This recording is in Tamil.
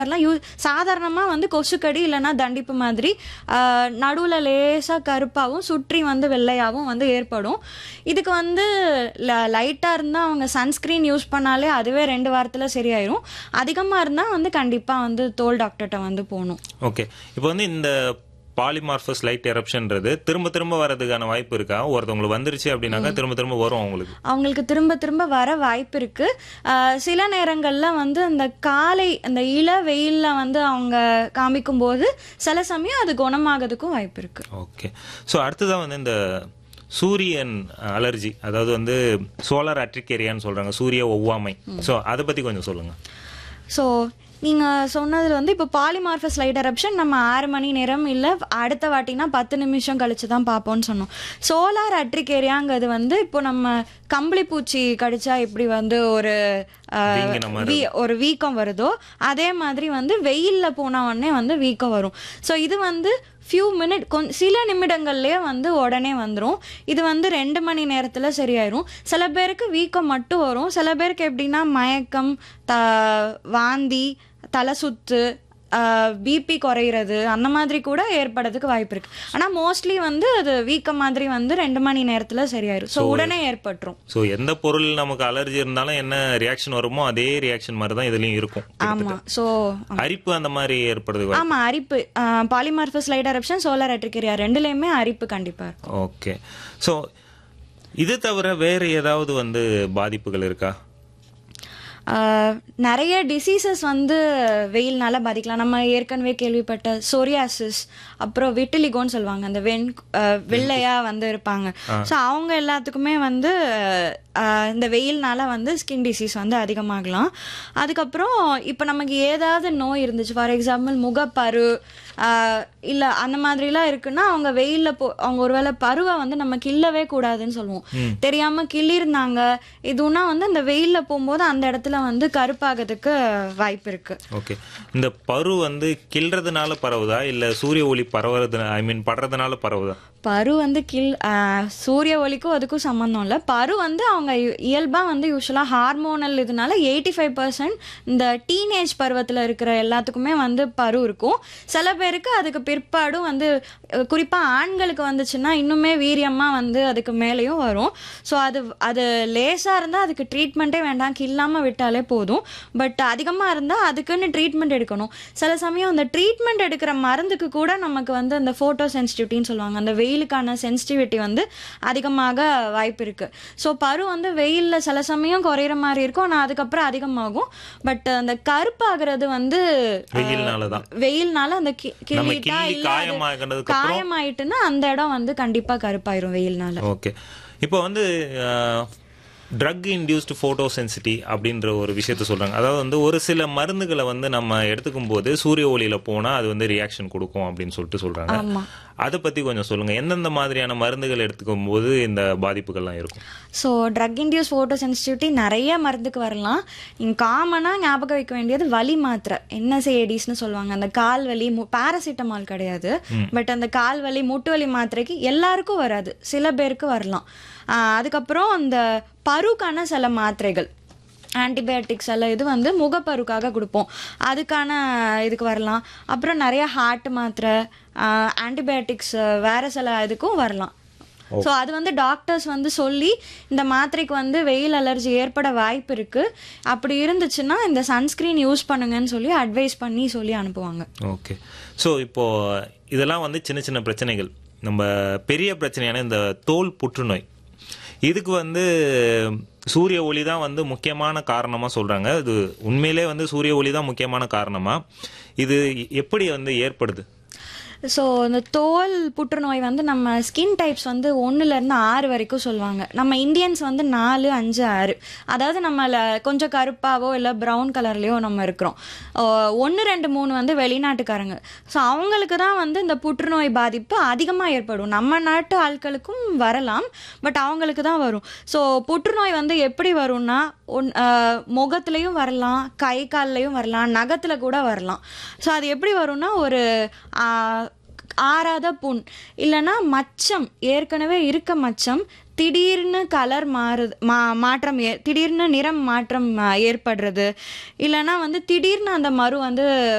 வரலாம் யூ சாதாரணமாக வந்து கொசுக்கடி இல்லைன்னா தண்டிப்பு மாதிரி நடுவில் லேசாக கருப்பாகவும் சுற்றி வந்து வெள்ளையாகவும் வந்து ஏற்படும் இதுக்கு வந்து லைட்டாக இருந்தால் அவங்க சன்ஸ்க்ரீன் யூஸ் பண்ணாலே அதுவே ரெண்டு வாரத்தில் சரியாயிரும் அதிகமாக இருந்தால் வந்து கண்டிப்பாக வந்து தோல் டாக்டர்கிட்ட வந்து போகணும் ஓகே இப்போ வந்து இந்த பாலிமார்பஸ் லைட் எரப்ஷன்ன்றது திரும்ப திரும்ப வரதுக்கான வாய்ப்பு இருக்கா ஒருத்தவங்களுக்கு வந்துருச்சு அப்படின்னாக்கா திரும்ப திரும்ப வரும் அவங்களுக்கு அவங்களுக்கு திரும்ப திரும்ப வர வாய்ப்பு இருக்கு ஆஹ் சில நேரங்கள்ல வந்து அந்த காலை அந்த இள வெயில்ல வந்து அவங்க காமிக்கும் போது சில சமயம் அது குணமாகிறதுக்கும் வாய்ப்பு இருக்கு ஓகே ஸோ அடுத்ததான் வந்து இந்த சூரியன் அலர்ஜி அதாவது வந்து சோலார் அட்ரிகேரியான்னு சொல்றாங்க சூரிய ஒவ்வாமை ஸோ அதை பத்தி கொஞ்சம் சொல்லுங்க ஸோ நீங்கள் சொன்னதில் வந்து இப்போ பாலிமார்பஸ் லைட் எரப்ஷன் நம்ம ஆறு மணி நேரம் இல்லை அடுத்த வாட்டினா பத்து நிமிஷம் கழிச்சு தான் பார்ப்போம்னு சொன்னோம் சோலார் அட்ரிகேரியாங்கிறது வந்து இப்போ நம்ம கம்பளி பூச்சி கடிச்சா இப்படி வந்து ஒரு ஆஹ், வீங்கின மாதிரி வீ- ஒரு வீக்கம் வருதோ அதே மாதிரி வந்து வெயிலில் போன உடனே வந்து வீக்கம் வரும் ஸோ இது வந்து ஃபியூ மினிட் கொஞ் சில நிமிடங்கள்லேயே வந்து உடனே வந்துடும் இது வந்து ரெண்டு மணி நேரத்தில் சரியாயிரும் சில பேருக்கு வீக்கம் மட்டும் வரும் சில பேருக்கு எப்படின்னா மயக்கம் த வாந்தி தலை சுத்து பிபி குறையிறது அந்த மாதிரி கூட ஏற்படுறதுக்கு வாய்ப்பு இருக்கு ஆனால் மோஸ்ட்லி வந்து அது வீக்கம் மாதிரி வந்து ரெண்டு மணி நேரத்தில் சரியாயிரும் ஸோ உடனே ஏற்பட்டுரும் ஸோ எந்த பொருள் நமக்கு அலர்ஜி இருந்தாலும் என்ன ரியாக்ஷன் வருமோ அதே ரியாக்ஷன் மாதிரி தான் இதுலயும் இருக்கும் ஆமாம் ஸோ அரிப்பு அந்த மாதிரி ஏற்படுது வாய்ப்பு- ஆமா அரிப்பு polymorphous light eruption solar urticaria ரெண்டுலேயுமே அரிப்பு கண்டிப்பா இருக்கும் ஓகே ஸோ இது தவிர வேற ஏதாவது வந்து பாதிப்புகள் இருக்கா ஆஹ், நிறைய டிசீசஸ் வந்து வெயில்னால பாதிக்கலாம் நம்ம ஏற்கனவே கேள்விப்பட்ட சோரியாசிஸ் அப்புறம் விட்டிலிகோன்னு சொல்லுவாங்க அந்த வெண் ஆஹ், வெள்ளையா வந்து இருப்பாங்க ஸோ அவங்க எல்லாத்துக்குமே வந்து ஆஹ், இந்த வெயில்னால வந்து ஸ்கின் டிசீஸ் வந்து அதிகமாகலாம் அதுக்கப்புறம் இப்போ நமக்கு ஏதாவது நோய் இருந்துச்சு ஃபார் எக்ஸாம்பிள் முகப்பரு ஆஹ், இல்ல அந்த மாதிரிலாம் இருக்குன்னா அவங்க வெயில்ல போ அவங்க ஒருவேளை பருவை வந்து நம்ம கிள்ளவே கூடாதுன்னு சொல்லுவோம் தெரியாம கிள்ளிருந்தாங்க இதுனா வந்து அந்த வெயில்ல போகும்போது அந்த இடத்துல வந்து கருப்பாகிறதுக்கு வாய்ப்பு இருக்கு ஓகே இந்த பரு வந்து கிள்றதுனால பரவுதா இல்ல சூரிய ஒளி பரவுறது ஐ மீன் படுறதுனால பரவுதா பரு வந்து கில் ஆஹ், சூரிய ஒளிக்கும் அதுக்கும் சம்மந்தம் இல்லை பரு வந்து அவங்க இ- இயல்பா வந்து யூஸ்வலாக ஹார்மோனல் இதனால எயிட்டி ஃபைவ் பர்சன்ட் இந்த டீனேஜ் பருவத்தில் இருக்கிற எல்லாத்துக்குமே வந்து பரு இருக்கும் சில பேருக்கு அதுக்கு பிற்பாடும் வந்து அஹ், குறிப்பா ஆண்களுக்கு வந்துச்சுன்னா இன்னுமே வீரியமா வந்து அதுக்கு மேலேயும் வரும் ஸோ அது அது லேசா இருந்தால் அதுக்கு ட்ரீட்மெண்ட்டே வேண்டாம் கில்லாம விட்டாலே போதும் பட் அதிகமா இருந்தா அதுக்குன்னு ட்ரீட்மெண்ட் எடுக்கணும் சில சமயம் அந்த ட்ரீட்மெண்ட் எடுக்கிற மருந்துக்கு கூட நமக்கு வந்து அந்த ஃபோட்டோ சென்சிட்டிவிட்டின்னு சொல்லுவாங்க அந்த வெயிலுக்கான சென்சிட்டிவிட்டி வந்து அதிகமாக வாய்ப்பு இருக்கு ஸோ பரு வந்து வெயிலில் சில சமயம் குறையிற மாதிரி இருக்கும் ஆனால் அதுக்கப்புறம் அதிகமாகும் பட் அந்த கருப்பாகிறது வந்து வெயில்னால தான் வெயில்னால அந்த கி- நம்ம கிள்ளிட்டா கிள்ளி இல்ல அது காயமாகினதுக்கு அப்புறம் காயமாயிட்டுன்னா அந்த இடம் வந்து கண்டிப்பா கருப்பாயிரும் வெயில்னால ஓகே இப்போ வந்து ட்ரக் இன்டியூஸ்டு ஃபோட்டோ சென்சிட்டி அப்படின்ற ஒரு விஷயத்த சொல்றாங்க அதாவது வந்து ஒரு சில மருந்துகளை வந்து நம்ம எடுத்துக்கும் போது சூரிய ஒளியில போனா அது வந்து ரியாக்ஷன் கொடுக்கும் அப்படின்னு சொல்லிட்டு சொல்றாங்க ஆமா அதை பத்தி கொஞ்சம் சொல்லுங்க எந்தெந்த மாதிரியான மருந்துகள் எடுத்துக்கும் போது இந்த பாதிப்புகள்லாம் இருக்கும் so drug induced photosensitivity நிறைய மருந்துக்கு வரலாம் இங்கே காமனாக ஞாபகம் வைக்க வேண்டியது வலி மாத்திரை என்எஸ்ஏடிஸ்னு சொல்லுவாங்க அந்த கால் வலி பாராசிட்டமால் கிடையாது பட் அந்த கால் வலி முட்டு வலி மாத்திரைக்கு எல்லாருக்கும் வராது சில பேருக்கு வரலாம் ஆஹ் அதுக்கப்புறம் அந்த பருக்கான சில மாத்திரைகள் ஆன்டிபயோட்டிக்ஸ் எல்லாம் இது வந்து முகப்பருக்காக கொடுப்போம் அதுக்கான இதுக்கு வரலாம் அப்புறம் நிறைய ஹார்ட் மாத்திரை ஆன்டிபயோட்டிக்ஸ் வேற சில இதுக்கும் வரலாம் ஸோ அது வந்து டாக்டர்ஸ் வந்து சொல்லி இந்த மாத்திரைக்கு வந்து வெயில் அலர்ஜி ஏற்பட வாய்ப்பு இருக்கு அப்படி இருந்துச்சுன்னா இந்த சன்ஸ்கிரீன் யூஸ் பண்ணுங்கன்னு சொல்லி அட்வைஸ் பண்ணி சொல்லி அனுப்புவாங்க ஓகே ஸோ இப்போ இதெல்லாம் வந்து சின்ன சின்ன பிரச்சனைகள் நம்ம பெரிய பிரச்சனையான இந்த தோல் புற்றுநோய் இதுக்கு வந்து சூரிய ஒளி தான் வந்து முக்கியமான காரணமா சொல்றாங்க இது உண்மையிலே வந்து சூரிய ஒளி தான் முக்கியமான காரணமா இது எப்படி வந்து ஏற்படுது ஸோ இந்த தோல் புற்றுநோய் வந்து நம்ம ஸ்கின் டைப்ஸ் வந்து ஒன்றுலேருந்து ஆறு வரைக்கும் சொல்லுவாங்க நம்ம இந்தியன்ஸ் வந்து நாலு அஞ்சு ஆறு அதாவது நம்மள கொஞ்சம் கருப்பாவோ இல்லை ப்ரௌன் கலர்லேயோ நம்ம இருக்கிறோம் ஒன்று ரெண்டு மூணு வந்து வெளிநாட்டுக்காரங்க ஸோ அவங்களுக்கு தான் வந்து இந்த புற்றுநோய் பாதிப்பு அதிகமாக ஏற்படும் நம்ம நாட்டு ஆட்களுக்கும் வரலாம் பட் அவங்களுக்கு தான் வரும் ஸோ புற்றுநோய் வந்து எப்படி வரும்னா ஒன் முகத்துலேயும் வரலாம் கை கால்லையும் வரலாம் நகத்தில் கூட வரலாம் ஸோ அது எப்படி வரும்னா ஒரு ஆஹ், ஆறாத புண் இல்லைன்னா மச்சம் ஏற்கனவே இருக்க மச்சம் திடீர்னு கலர் மாறுது மா மாற்றம் ஏ திடீர்னு நிறம் மாற்றம் ஆ, ஏற்படுறது இல்லைன்னா வந்து திடீர்னு அந்த மரு வந்து